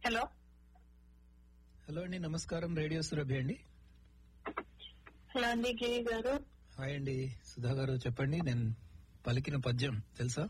Hello hello అండి నమస్కారం radio Surabhi అండి హలో అండి గిరి గారు హాయ్ అండి సుధా గారు చెప్పండి నేను పలికిన పద్యం తెలుసా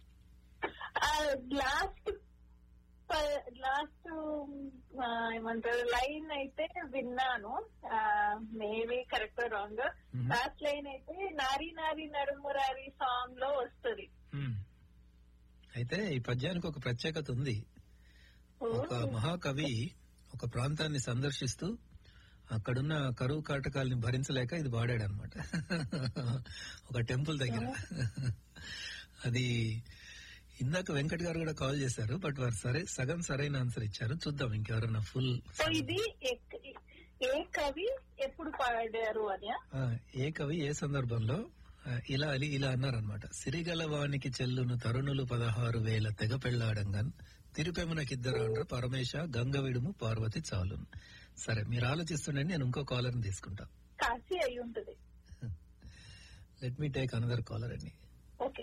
లాస్ట్ లాస్ట్ ఏమంటారు లైన్ అయితే విన్నాను maybe correct wrong Mhm. Last line అయితే నారీ నారీ నడుమురారి సాంగ్ లో వస్తుంది హ్మ్. అయితే ఈ పద్యానికి ఒక ప్రత్యేకత ఉంది ఒక మహాకవి ఒక ప్రాంతాన్ని సందర్శిస్తూ అక్కడున్న కరువు కాటకాలని భరించలేక ఇది వాడాడు అనమాట ఒక టెంపుల్ దగ్గర అది ఇందాక వెంకట్ గారు కూడా కాల్ చేశారు బట్ వారు సరే సగం సరైన ఆన్సర్ ఇచ్చారు చూద్దాం ఇంకెవరన్నా ఫుల్ సో ఇది ఎక్- ఏ కవి ఎప్పుడు పాడారు అని ఏ కవి ఏ సందర్భంలో ఆ, ఇలా అని ఇలా అన్నారనమాట సిరిగల వానికి చెల్లును తరుణులు పదహారు వేల తెగ పెళ్లాడంగన్ తిరుపెమునకిద్దరు అండ్ర పరమేశ గంగవిడుము పార్వతి చాలును సరే మీరు ఆలోచిస్తుండండి నేను ఇంకో కాలర్ ని తీసుకుంటా కాశీ అయి ఉంటుంది let me take another caller అండి ఓకే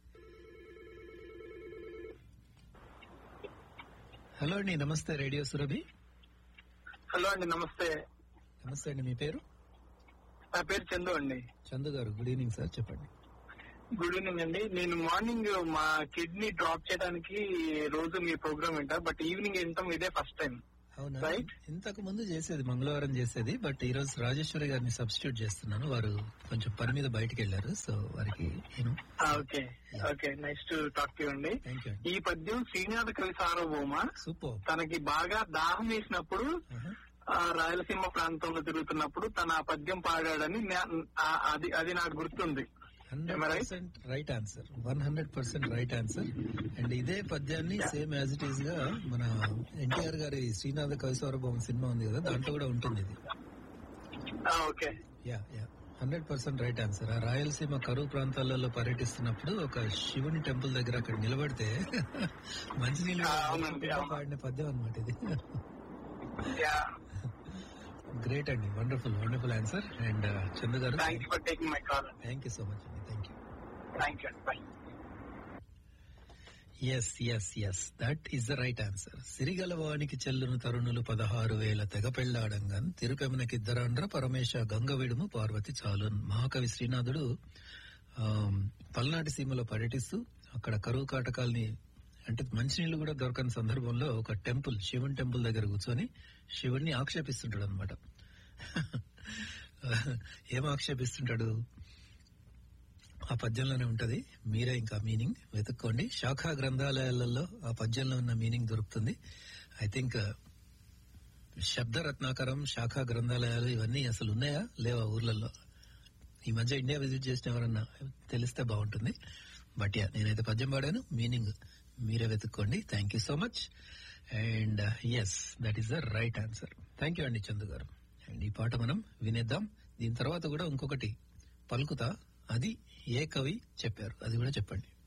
హలో అండి నమస్తే రేడియో సురభి హలో అండి నమస్తే నమస్తే అండి మీ పేరు నా పేరు చందు అండి చందు గారు గుడ్ ఈవినింగ్ సార్ చెప్పండి గుడ్ ఈవినింగ్ అండి నేను మార్నింగ్ మా కిడ్నీ డ్రాప్ చేయడానికి రోజు మీ ప్రోగ్రామ్ వింటా బట్ ఈవినింగ్ వింటాం ఇదే ఫస్ట్ టైం అవునా Right. ఇంతకు ముందు చేసేది మంగళవారం చేసేది బట్ ఈ రోజు రాజేశ్వరి గారిని సబ్స్టిట్యూట్ చేస్తున్నాను వారు కొంచెం పని మీద బయటికి వెళ్లారు సో వారికి నేను okay okay nice to talk to అండి థ్యాంక్ యూ ఈ పద్యం శ్రీనాథ కవి సార్వభౌమ సూపర్ తనకి బాగా దాహం వేసినప్పుడు ఆ రాయలసీమ ప్రాంతంలో తిరుగుతున్నప్పుడు తన ఆ పద్యం పాడాడని నా- ఆ- అది అది నాకు గుర్తుంది hundred Am I right? Percent right answer one hundred percent right answer and ఇదే పద్యాన్ని సేమ్ యాజ్ ఇట్ ఈస్ గా మన ఎన్టీఆర్ గారి శ్రీనాథ కవిస్వరభవం సినిమా ఉంది కదా దాంట్లో కూడా ఉంటుంది ఇది okay yeah yeah hundred percent right answer ఆ రాయలసీమ కరువు ప్రాంతాలలో పర్యటిస్తున్నప్పుడు ఒక శివుని టెంపుల్ దగ్గర అక్కడ నిలబడితే మంచినీళ్ళు ఆ, అవునండి, అవును. పాడిన పద్యం అనమాట ఇది యా గ్రేట్ అండి wonderful wonderful answer and Chandra గారు thank you for taking my call thank you so much అండి థ్యాంక్ యూ థ్యాంక్ యూ అండి bye yes yes yes that is the right answer సిరిగలవానికి చెల్లును తరుణులు పదహారు వేల తెగ పెళ్లాడంగన్ తిరుపెమునకిద్దరాండ్ర పరమేశ గంగవిడుము పార్వతి చాలున్ మహాకవి శ్రీనాథుడు ఆమ్, పల్నాటి సీమలో పర్యటిస్తూ అక్కడ కరువు కాటకాల్ని అంటే మంచినీళ్లు కూడా దొరకని సందర్భంలో ఒక టెంపుల్ శివుని టెంపుల్ దగ్గర కూర్చొని శివుణ్ణి ఆక్షేపిస్తుంటాడు అనమాట ఏం ఆక్షేపిస్తుంటాడు ఆ పద్యంలోనే ఉంటది మీరే ఇంకా మీనింగ్ వెతుక్కోండి శాఖా గ్రంథాలయాలలో ఆ పద్యంలో ఉన్న మీనింగ్ దొరుకుతుంది ఐ థింక్ శబ్ద రత్నాకరం శాఖా గ్రంథాలయాలు ఇవన్నీ అసలు ఉన్నాయా లేవా ఊర్లలో ఈ మధ్య ఇండియా విజిట్ చేసిన ఎవరన్నా తెలిస్తే బాగుంటుంది బట్ యా నేనైతే పద్యం పాడాను మీనింగ్ మీరే వెతుక్కోండి thank you so much and yes that is the right answer thank you అండి చందు గారు అండ్ ఈ పాట మనం వినేద్దాం దీని తర్వాత కూడా ఇంకొకటి పలుకుతా అది ఏ కవి చెప్పారు అది కూడా చెప్పండి